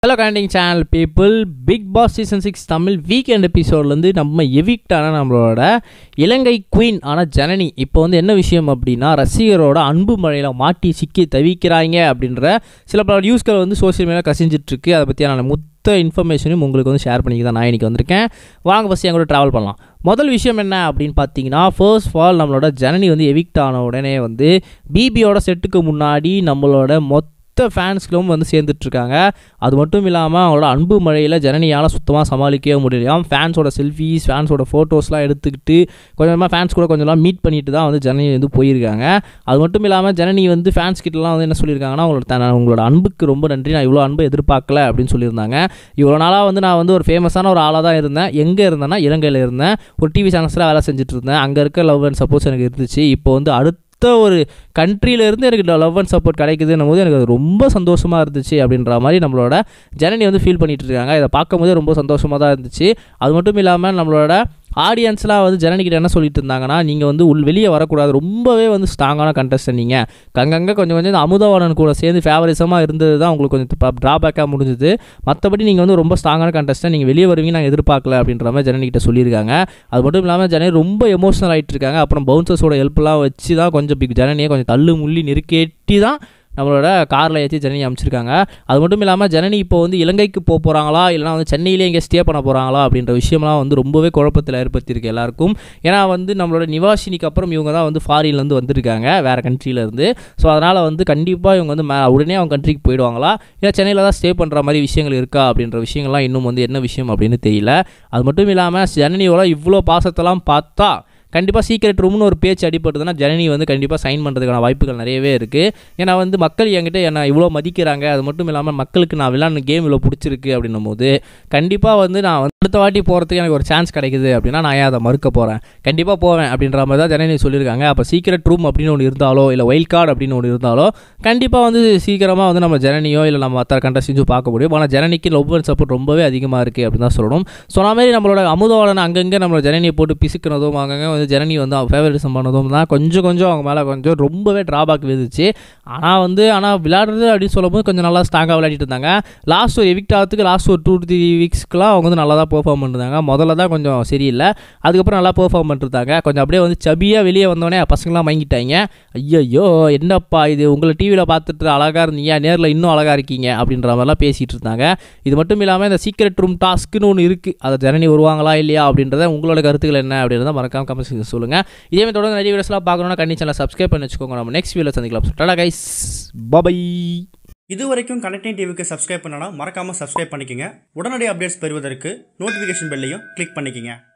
hello connecting channel people Bigg Boss season six Tamil weekend எபிசோட்லேருந்து நம்ம எவிக்டான நம்மளோட இலங்கை குயின் ஆனால் ஜனனி இப்போ வந்து என்ன விஷயம் அப்படின்னா ரசிகரோட அன்பு மழையில் மாட்டி சிக்கி தவிக்கிறாங்க அப்படின்ற சில பல நியூஸ்கள் வந்து சோஷியல் மீடியா கசிஞ்சிட்ருக்கு அதை பற்றியான மொத்த இன்ஃபர்மேஷனும் உங்களுக்கு வந்து ஷேர் பண்ணிக்க தான் நான் இன்றைக்கி வந்திருக்கேன் வாங்க ஃபஸ்ட் என் கூட ட்ராவல் பண்ணலாம் முதல் விஷயம் என்ன அப்படின்னு பார்த்தீங்கன்னா ஃபர்ஸ்ட் ஆஃப் ஆல் நம்மளோட ஜனனி வந்து எவிக்ட் ஆன உடனே வந்து பிபியோட செட்டுக்கு முன்னாடி நம்மளோட மொத்த ஃபேன்ஸ்களும் வந்து சேர்ந்துட்ருக்காங்க அது மட்டும் இல்லாமல் அவங்களோட அன்பு மழையில் ஜனனியால் சுத்தமாக சமாளிக்கவே முடியலையாம் ஃபேன்ஸோட செல்ஃபீஸ் ஃபேன்ஸோட ஃபோட்டோஸ்லாம் எடுத்துக்கிட்டு கொஞ்சமாக ஃபேன்ஸ் கூட கொஞ்சம்லாம் மீட் பண்ணிட்டு தான் வந்து ஜனனி வந்து போயிருக்காங்க அது மட்டும் இல்லாமல் ஜனனி வந்து ஃபேன்ஸ் கிட்டலாம் வந்து என்ன சொல்லியிருக்காங்கன்னா அவங்களோட தன உங்களோட அன்புக்கு ரொம்ப நன்றி நான் இவ்வளோ அன்பு எதிர்பார்க்கல அப்படின்னு சொல்லியிருந்தாங்க இவ்வளோ நாளாக வந்து நான் வந்து ஒரு ஃபேமஸான ஒரு ஆளாக தான் இருந்தேன் எங்கே இருந்தேன்னா இலங்கையில் இருந்தேன் ஒரு டிவி சேனல்ஸில் வேலை செஞ்சுட்டு இருந்தேன் அங்கே இருக்க லவ் அண்ட் சப்போஸ் எனக்கு இருந்துச்சு இப்போ வந்து அடுத்த ஒரு கண்ட்ரியிலேருந்து எனக்கு லவ் அண்ட் சப்போர்ட் கிடைக்குதுன்னும் போது எனக்கு அது ரொம்ப சந்தோஷமாக இருந்துச்சு அப்படின்ற மாதிரி நம்மளோட ஜனனி வந்து ஃபீல் பண்ணிட்டு இருக்காங்க இதை பார்க்கும்போதே ரொம்ப சந்தோஷமாக தான் இருந்துச்சு அது மட்டும் இல்லாமல் நம்மளோட ஆடியன்ஸ்லாம் வந்து ஜனனிக்கிட்ட என்ன சொல்லிட்டு இருந்தாங்கன்னா நீங்கள் வந்து உள் வெளியே வரக்கூடாது ரொம்பவே வந்து ஸ்ட்ராங்கான கண்டஸ்டன் நீங்கள் அங்கங்கே கொஞ்சம் கொஞ்சம் இந்த அமுதவாணன் கூட சேர்ந்து ஃபேவரிசமாக இருந்தது தான் உங்களுக்கு கொஞ்சம் ட்ராபேக்காக முடிஞ்சுது மற்றபடி நீங்கள் வந்து ரொம்ப ஸ்ட்ராங்கான கண்டஸ்டன் நீங்கள் வெளியே வருவீங்க நாங்கள் எதிர்பார்க்கல அப்படின்ற மாதிரி ஜனனிக்கிட்ட சொல்லியிருக்காங்க அது மட்டும் இல்லாமல் ஜனனி ரொம்ப எமோஷனல் ஆகிட்டு இருக்காங்க அப்புறம் பவுன்சர்ஸோட ஹெல்ப்லாம் வச்சு தான் கொஞ்சம் பிக் ஜனனியை கொஞ்சம் தள்ளு முள்ளி நெருக்கேட்டி தான் நம்மளோட காரில் ஏற்றி ஜனனி அமைச்சிருக்காங்க அது மட்டும் இல்லாமல் ஜனனி இப்போ வந்து இலங்கைக்கு போக போகிறாங்களா இல்லைனா வந்து சென்னையிலே இங்கே ஸ்டே பண்ண போகிறாங்களா அப்படின்ற விஷயம்லாம் வந்து ரொம்பவே குழப்பத்தில் ஏற்படுத்தியிருக்கு எல்லாருக்கும் ஏன்னா வந்து நம்மளோட நிவாசினிக்கு அப்புறம் இவங்க தான் வந்து ஃபாரின்லேருந்து வந்திருக்காங்க வேறு கண்ட்ரியிலேருந்து ஸோ அதனால் வந்து கண்டிப்பாக இவங்க வந்து மே உடனே அவங்க கண்ட்ரிக்கு போயிடுவாங்களா இல்லை சென்னையில் தான் ஸ்டே பண்ணுற மாதிரி விஷயங்கள் இருக்கா அப்படின்ற விஷயங்கள்லாம் இன்னும் வந்து என்ன விஷயம் அப்படின்னு தெரியல அது மட்டும் இல்லாமல் ஜனனியோட இவ்வளோ பாசத்தெல்லாம் பார்த்தா கண்டிப்பாக சீக்கிரட் ரூம்னு ஒரு பேச்சு அடிபட்டதுன்னா ஜனனி வந்து கண்டிப்பாக சைன் பண்ணுறதுக்கான வாய்ப்புகள் நிறையவே இருக்குது ஏன்னா வந்து மக்கள் என்கிட்ட என்னை இவ்வளோ மதிக்கிறாங்க அது மட்டும் இல்லாமல் மக்களுக்கு நான் விளாட்ன கேம் இவ்வளோ பிடிச்சிருக்கு அப்படின்னும் போது கண்டிப்பாக வந்து நான் வந்து அடுத்த வாட்டி போகிறதுக்கு எனக்கு ஒரு சான்ஸ் கிடைக்குது அப்படின்னா நான் ஏன் அதை மறுக்க போகிறேன் கண்டிப்பாக போவேன் அப்படின்ற மாதிரி தான் ஜனனி சொல்லியிருக்காங்க அப்போ சீக்கிரட் ரூம் அப்படின்னு ஒன்று இருந்தாலோ இல்லை ஒயில் கார்டு அப்படின்னு ஒன்று இருந்தாலோ கண்டிப்பாக வந்து சீக்கிரமாக வந்து நம்ம ஜனனியோ இல்லை நம்ம மற்ற கண்டஸ்டன்ஸும் பார்க்க முடியும் ஆனால் ஜனனிக்கு லவ் அண்ட் சப்போர்ட் ரொம்பவே அதிகமாக இருக்குது அப்படின்னு தான் சொல்லணும் ஸோ அந்த மாதிரி நம்மளோட அமுதவாளன் அங்கங்கே நம்மளோட ஜனனியை போட்டு பிசுக்கிறதும் அங்கங்கே வந்து ஜனனி வந்து அவங்க ஃபேவரிசம் பண்ணதும் தான் கொஞ்சம் கொஞ்சம் அவங்க மேலே கொஞ்சம் ரொம்பவே ட்ராபேக் விழுந்துச்சு ஆனால் வந்து ஆனால் விளையாடுறது அப்படின்னு சொல்லும்போது கொஞ்சம் நல்லா ஸ்ட்ராங்காக விளையாடிட்டு இருந்தாங்க லாஸ்ட் ஒரு எவிக்ட் ஆகிறதுக்கு லாஸ்ட் ஒரு டூ த்ரீ வீக்ஸ்க்குலாம் அவங்க வந்து நல்லா தான் பெர்ஃபார்ம் பண்ணிருந்தாங்க முதல்ல தான் கொஞ்சம் சரியில்லை அதுக்கப்புறம் நல்லா பெர்ஃபார்ம் பண்ணிருந்தாங்க கொஞ்சம் அப்படியே வந்து சபியாக வெளியே வந்தோடனே பசங்களாம் வாங்கிட்டாங்க ஐயோ என்னப்பா இது உங்களை டிவியில் பார்த்துட்டு அழகாக இருந்தீங்க நேரில் இன்னும் அழகாக இருக்கீங்க அப்படின்ற மாதிரிலாம் பேசிகிட்டு இருந்தாங்க இது மட்டும் இல்லாமல் இந்த சீக்ரெட் ரூம் டாஸ்க்குன்னு ஒன்று இருக்குது அதை ஜனனி வருவாங்களா இல்லையா அப்படின்றத உங்களோட கருத்துக்கள் என்ன அப்படின்றத மறக்காம கமெண்ட் சொல்லுங்கள் சொல்லுங்கள் இதே மாதிரி தொடர்ந்து நிறைய வீடியோஸ்லாம் பார்க்கணுன்னா கண்டி சேனல் சப்ஸ்கிரைப் பண்ணி வச்சுக்கோங்க நம்ம நெக்ஸ்ட் வீடியோ சந்திக்கலாம் டாடா கைஸ் பபை இது வரைக்கும் கனெக்டிங் டிவிக்கு சப்ஸ்கிரைப் பண்ணனா மறக்காமல் சப்ஸ்கிரைப் பண்ணிக்கங்க உடனடி அப்டேட்ஸ் பெறுவதற்கு நோட்டிஃபிகேஷன் பெல்லையும் கிளிக் பண்ணிக்கங்க